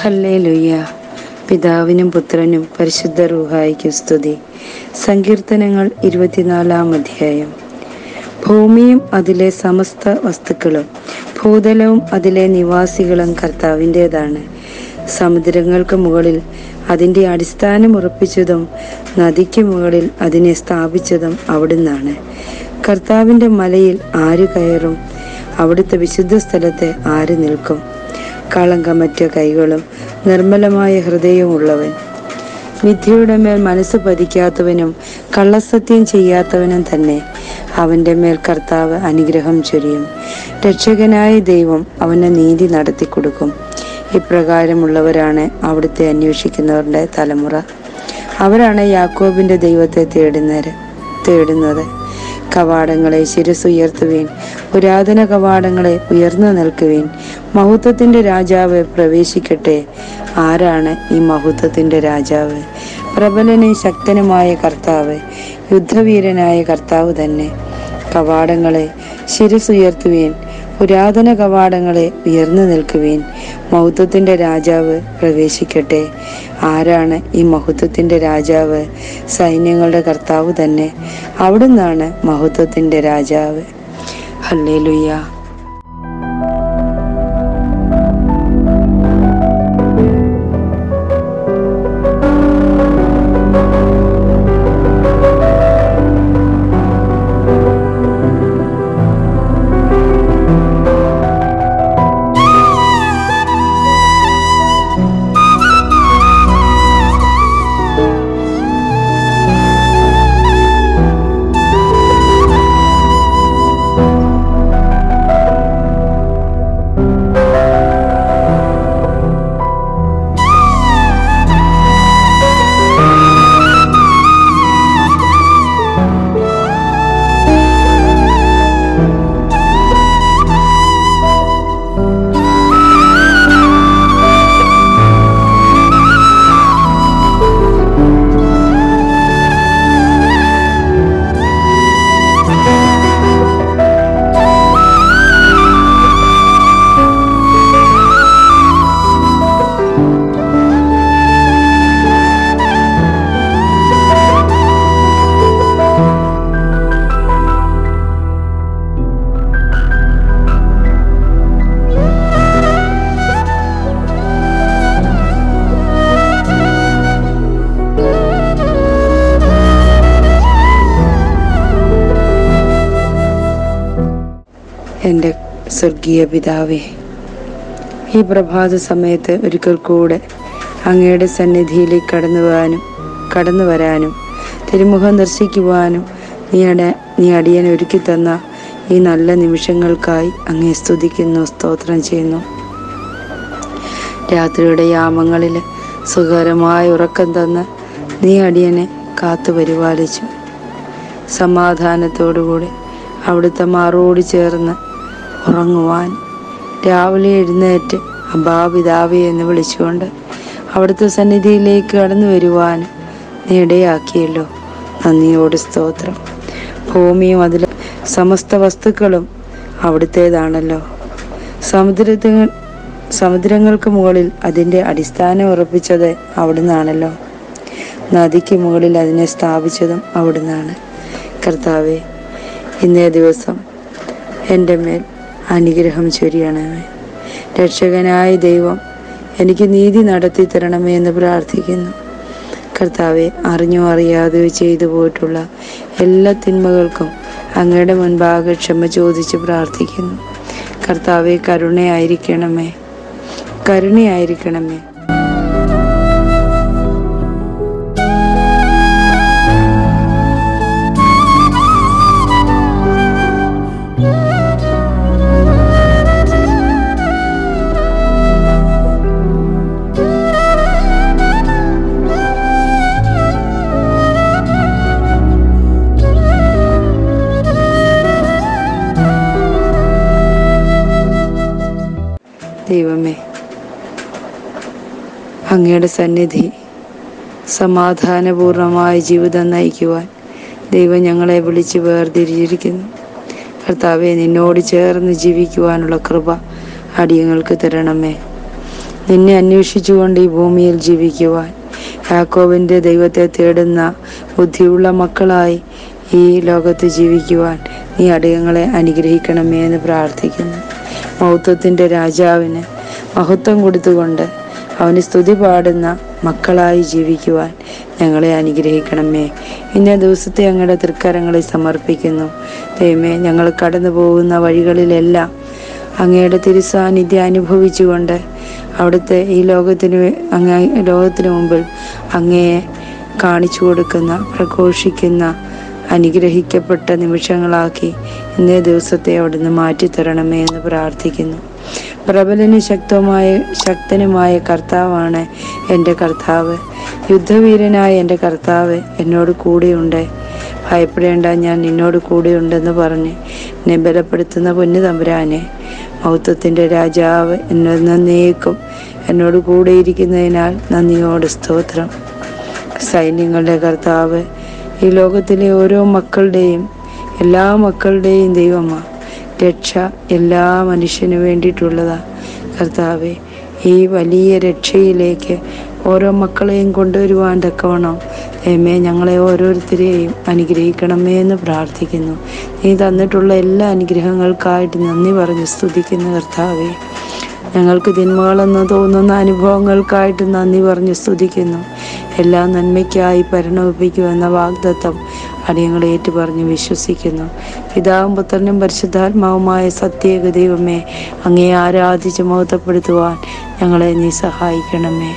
hallelujah പിതാവിനും പുത്രനും പരിശുദ്ധ റൂഹായിക്കും സ്തുതി സങ്കീർത്തനങ്ങൾ ഇരുപത്തിനാലാം അധ്യായം ഭൂമിയും അതിലെ സമസ്ത വസ്തുക്കളും ഭൂതലവും അതിലെ നിവാസികളും കർത്താവിൻ്റെതാണ് സമുദ്രങ്ങൾക്ക് മുകളിൽ അതിൻ്റെ അടിസ്ഥാനം ഉറപ്പിച്ചതും നദിക്ക് മുകളിൽ അതിനെ സ്ഥാപിച്ചതും അവിടുന്നാണ് കർത്താവിൻ്റെ മലയിൽ ആര് കയറും അവിടുത്തെ വിശുദ്ധ സ്ഥലത്തെ ആര് നിൽക്കും കളങ്കമറ്റ കൈകളും നിർമ്മലമായ ഹൃദയവുമുള്ളവൻ വിദ്യയുടെ മേൽ മനസ്സ് പതിക്കാത്തവനും കള്ളസത്യം ചെയ്യാത്തവനും തന്നെ അവൻ്റെ മേൽ കർത്താവ് അനുഗ്രഹം ചൊരിയും രക്ഷകനായ ദൈവം അവന് നീതി നടത്തി കൊടുക്കും ഇപ്രകാരമുള്ളവരാണ് അവിടുത്തെ അന്വേഷിക്കുന്നവരുടെ തലമുറ അവരാണ് യാക്കോബിന്റെ ദൈവത്തെ തേടുന്നത് തേടുന്നത് കവാടങ്ങളെ ശിരസുയർത്തുവീൻ പുരാതന കവാടങ്ങളെ ഉയർന്നു നിൽക്കുവീൻ മഹത്വത്തിന്റെ രാജാവ് പ്രവേശിക്കട്ടെ ആരാണ് ഈ മഹത്വത്തിന്റെ രാജാവ് പ്രബലനും ശക്തനുമായ കർത്താവ് യുദ്ധവീരനായ കർത്താവ് തന്നെ കവാടങ്ങളെ ശിരസുയർത്തുവീൻ പുരാതന കവാടങ്ങളെ ഉയർന്നു നിൽക്കുവീൻ മഹത്വത്തിന്റെ രാജാവ് പ്രവേശിക്കട്ടെ ആരാണ് ഈ മഹത്വത്തിന്റെ രാജാവ് സൈന്യങ്ങളുടെ കർത്താവ് തന്നെ അവിടുന്നാണ് മഹത്വത്തിന്റെ രാജാവ് ഹല്ലേലൂയ എൻ്റെ സ്വർഗീയ പിതാവേ ഈ പ്രഭാത സമയത്ത് ഒരിക്കൽ കൂടെ അങ്ങയുടെ സന്നിധിയിലേക്ക് കടന്നു പോകാനും കടന്നു വരാനും തിരുമുഖം ദർശിക്കുവാനും നീ അട നീ അടിയൻ ഒരുക്കി തന്ന ഈ നല്ല നിമിഷങ്ങൾക്കായി അങ്ങേ സ്തുതിക്കുന്നു സ്തോത്രം ചെയ്യുന്നു രാത്രിയുടെ യാമങ്ങളിൽ സുഖകരമായ ഉറക്കം തന്ന് നീ അടിയനെ കാത്തു പരിപാലിച്ചു സമാധാനത്തോടുകൂടി അവിടുത്തെ മാറോട് ചേർന്ന് ഉറങ്ങുവാൻ രാവിലെ എഴുന്നേറ്റ് അബാപിതാവെ എന്ന് വിളിച്ചുകൊണ്ട് അവിടുത്തെ സന്നിധിയിലേക്ക് കടന്നു വരുവാൻ നീ ഇടയാക്കിയല്ലോ നന്ദിയോട് സ്തോത്രം ഭൂമിയും അതിലെ സമസ്ത വസ്തുക്കളും അവിടുത്തേതാണല്ലോ സമുദ്രത്തിൽ സമുദ്രങ്ങൾക്ക് മുകളിൽ അതിൻ്റെ അടിസ്ഥാനം ഉറപ്പിച്ചത് അവിടുന്നാണല്ലോ നദിക്ക് മുകളിൽ അതിനെ സ്ഥാപിച്ചതും അവിടുന്നാണ് കർത്താവെ ഇന്നേ ദിവസം എൻ്റെ മേൽ അനുഗ്രഹം ചൊരിയണമേ രക്ഷകനായ ദൈവം എനിക്ക് നീതി നടത്തി തരണമേ എന്ന് പ്രാർത്ഥിക്കുന്നു കർത്താവെ അറിഞ്ഞോ അറിയാതെയോ ചെയ്തു പോയിട്ടുള്ള എല്ലാ തിന്മകൾക്കും അങ്ങയുടെ മുൻപാകെ ക്ഷമ ചോദിച്ച് പ്രാർത്ഥിക്കുന്നു കർത്താവെ കരുണയായിരിക്കണമേ കരുണയായിരിക്കണമേ ദൈവമേ അങ്ങയുടെ സന്നിധി സമാധാനപൂർണമായ ജീവിതം നയിക്കുവാൻ ദൈവം ഞങ്ങളെ വിളിച്ച് വേർതിരിച്ചിരിക്കുന്നു കർത്താവെ നിന്നോട് ചേർന്ന് ജീവിക്കുവാനുള്ള കൃപ അടിയങ്ങൾക്ക് തരണമേ നിന്നെ അന്വേഷിച്ചുകൊണ്ട് ഈ ഭൂമിയിൽ ജീവിക്കുവാൻ യാക്കോവിൻ്റെ ദൈവത്തെ തേടുന്ന ബുദ്ധിയുള്ള മക്കളായി ഈ ലോകത്ത് ജീവിക്കുവാൻ നീ അടിയങ്ങളെ അനുഗ്രഹിക്കണമേ എന്ന് പ്രാർത്ഥിക്കുന്നു മൗത്വത്തിൻ്റെ രാജാവിന് മഹത്വം കൊടുത്തുകൊണ്ട് അവന് സ്തുതി പാടുന്ന മക്കളായി ജീവിക്കുവാൻ ഞങ്ങളെ അനുഗ്രഹിക്കണമേ ഇന്ന ദിവസത്തെ ഞങ്ങളുടെ തൃക്കരങ്ങളെ സമർപ്പിക്കുന്നു ദൈവമേ ഞങ്ങൾ കടന്നു പോകുന്ന വഴികളിലെല്ലാം അങ്ങയുടെ തിരുസാന്നിധ്യം അനുഭവിച്ചുകൊണ്ട് അവിടുത്തെ ഈ ലോകത്തിന് വേ- അങ്ങ ലോകത്തിന് മുമ്പിൽ അങ്ങയെ കാണിച്ചു കൊടുക്കുന്ന പ്രഘോഷിക്കുന്ന അനുഗ്രഹിക്കപ്പെട്ട നിമിഷങ്ങളാക്കി ഇന്നേ ദിവസത്തെ അവിടുന്ന് മാറ്റിത്തരണമേ എന്ന് പ്രാർത്ഥിക്കുന്നു പ്രബലനും ശക്തമായ ശക്തനുമായ കർത്താവാണ് എൻ്റെ കർത്താവ് യുദ്ധവീരനായ എൻ്റെ കർത്താവ് എന്നോട് കൂടെയുണ്ട് ഭയപ്പെടേണ്ട ഞാൻ നിന്നോട് കൂടെയുണ്ടെന്ന് പറഞ്ഞ് എന്നെ ബലപ്പെടുത്തുന്ന പൊന്നു തമ്പുരാനെ മൗത്വത്തിൻ്റെ രാജാവ് എന്നെ നന്നേക്കും എന്നോട് കൂടെയിരിക്കുന്നതിനാൽ നന്ദിയോട് സ്തോത്രം സൈന്യങ്ങളുടെ കർത്താവ് ഈ ലോകത്തിലെ ഓരോ മക്കളുടെയും എല്ലാ മക്കളുടെയും ദൈവമാ രക്ഷ എല്ലാ മനുഷ്യന് വേണ്ടിയിട്ടുള്ളതാ കർത്താവെ ഈ വലിയ രക്ഷയിലേക്ക് ഓരോ മക്കളെയും കൊണ്ടുവരുവാൻ തക്കവണ്ണം ദൈവമേ ഞങ്ങളെ ഓരോരുത്തരെയും അനുഗ്രഹിക്കണമേ എന്ന് പ്രാർത്ഥിക്കുന്നു നീ തന്നിട്ടുള്ള എല്ലാ അനുഗ്രഹങ്ങൾക്കായിട്ട് നന്ദി പറഞ്ഞ് സ്തുതിക്കുന്ന കർത്താവേ ഞങ്ങൾക്ക് തിന്മകളെന്ന് തോന്നുന്ന അനുഭവങ്ങൾക്കായിട്ട് നന്ദി പറഞ്ഞ് സ്തുതിക്കുന്നു എല്ലാ നന്മയ്ക്കായി പരിണമിപ്പിക്കുമെന്ന വാഗ്ദത്തം അടിയങ്ങളെ ഏറ്റുപറഞ്ഞ് വിശ്വസിക്കുന്നു പിതാവും പുത്രനും പരിശുദ്ധാത്മാവുമായ സത്യേക ദൈവമേ അങ്ങേ ആരാധിച്ച് മഹത്വപ്പെടുത്തുവാൻ ഞങ്ങളെ നീ സഹായിക്കണമേ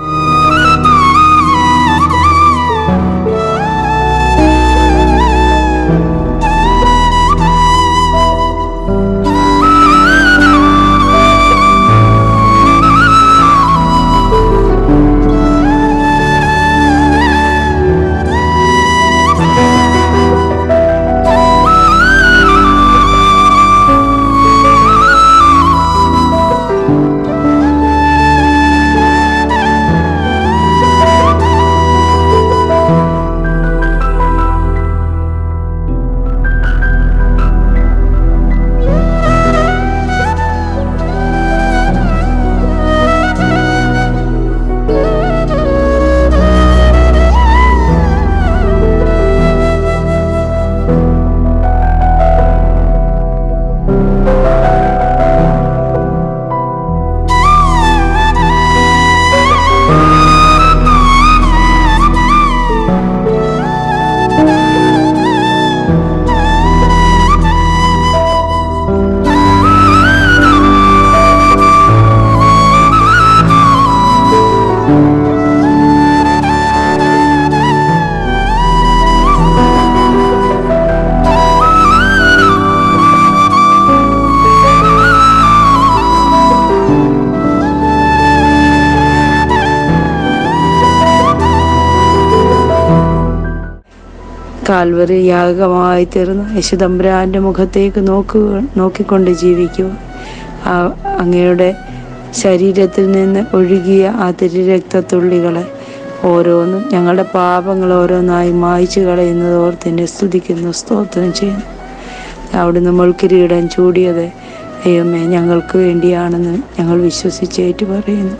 കാൽവറി യാഗമായി തീർന്ന യശുതമ്പുരാന്റെ മുഖത്തേക്ക് നോക്കുക നോക്കിക്കൊണ്ട് ജീവിക്കുക ആ അങ്ങയുടെ ശരീരത്തിൽ നിന്ന് ഒഴുകിയ ആ തിരുരക്തത്തുള്ളികളെ ഓരോന്നും ഞങ്ങളുടെ പാപങ്ങൾ ഓരോന്നായി മായ്ച്ചു കളയുന്നത് ഓർത്തിനെ സ്തുതിക്കുന്നു സ്തോത്രം ചെയ്യുന്നു അവിടുന്ന് മുൾക്കിരീടം ചൂടിയത് ദൈവമേ ഞങ്ങൾക്ക് വേണ്ടിയാണെന്ന് ഞങ്ങൾ വിശ്വസിച്ചേറ്റ് പറയുന്നു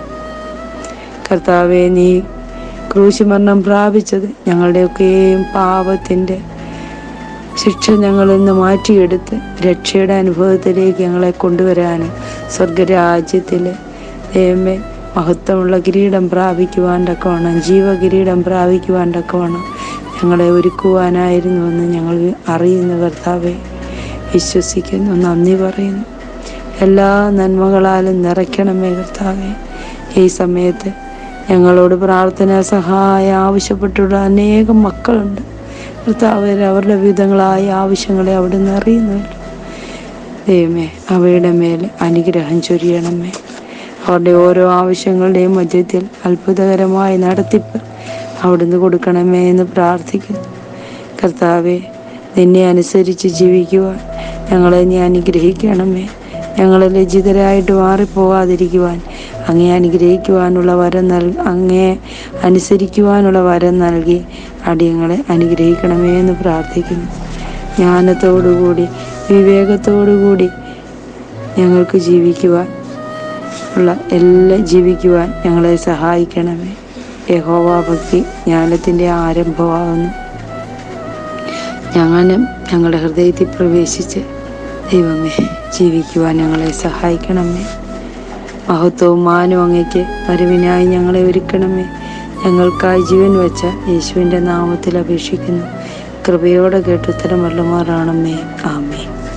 കർത്താവെ നീ ക്രൂശുമരണം പ്രാപിച്ചത് ഞങ്ങളുടെയൊക്കെയും പാപത്തിൻ്റെ ശിക്ഷ ഞങ്ങളിൽ നിന്ന് മാറ്റിയെടുത്ത് രക്ഷയുടെ അനുഭവത്തിലേക്ക് ഞങ്ങളെ കൊണ്ടുവരാനും സ്വർഗരാജ്യത്തിൽ ദൈവമേ മഹത്വമുള്ള കിരീടം പ്രാപിക്കുവാൻ തക്കവണ്ണം ജീവകിരീടം പ്രാപിക്കുവാൻ തക്കവണ്ണം ഞങ്ങളെ ഒരുക്കുവാനായിരുന്നുവെന്ന് ഞങ്ങൾ അറിയുന്നു കർത്താവെ വിശ്വസിക്കുന്നു നന്ദി പറയുന്നു എല്ലാ നന്മകളാലും നിറയ്ക്കണമേ കർത്താവെ ഈ സമയത്ത് ഞങ്ങളോട് പ്രാർത്ഥന സഹായം ആവശ്യപ്പെട്ടുള്ള അനേകം മക്കളുണ്ട് കർത്താവ് അവരുടെ വിധങ്ങളായ ആവശ്യങ്ങളെ അവിടുന്ന് അറിയുന്നുണ്ട് ദൈവമേ അവയുടെ മേൽ അനുഗ്രഹം ചൊരിയണമേ അവരുടെ ഓരോ ആവശ്യങ്ങളുടെയും മധ്യത്തിൽ അത്ഭുതകരമായ നടത്തിപ്പ് അവിടുന്ന് കൊടുക്കണമേ എന്ന് പ്രാർത്ഥിക്കുന്നു കർത്താവെ നിന്നെ അനുസരിച്ച് ജീവിക്കുവാൻ ഞങ്ങളെ നീ അനുഗ്രഹിക്കണമേ ഞങ്ങളെ ലജ്ജിതരായിട്ട് മാറിപ്പോകാതിരിക്കുവാൻ അങ്ങേ അനുഗ്രഹിക്കുവാനുള്ള വരം നൽ അങ്ങേ അനുസരിക്കുവാനുള്ള വരം നൽകി അടിയങ്ങളെ അനുഗ്രഹിക്കണമേ എന്ന് പ്രാർത്ഥിക്കുന്നു ജ്ഞാനത്തോടുകൂടി വിവേകത്തോടുകൂടി ഞങ്ങൾക്ക് ജീവിക്കുവാൻ ഉള്ള എല്ലാം ജീവിക്കുവാൻ ഞങ്ങളെ സഹായിക്കണമേ യഹോവ ഭക്തി ജ്ഞാനത്തിൻ്റെ ആരംഭമാകുന്നു ഞങ്ങളും ഞങ്ങളുടെ ഹൃദയത്തിൽ പ്രവേശിച്ച് ദൈവമേ ജീവിക്കുവാൻ ഞങ്ങളെ സഹായിക്കണമേ മഹത്വവും മാനവും അങ്ങയ്ക്ക് വരവിനായി ഞങ്ങളെ ഒരുക്കണമേ ഞങ്ങൾക്കായി ജീവൻ വെച്ച യേശുവിൻ്റെ നാമത്തിൽ അപേക്ഷിക്കുന്നു കൃപയോടെ കേട്ട് ഉത്തരം വല്ലമാറാണമേ ആമേ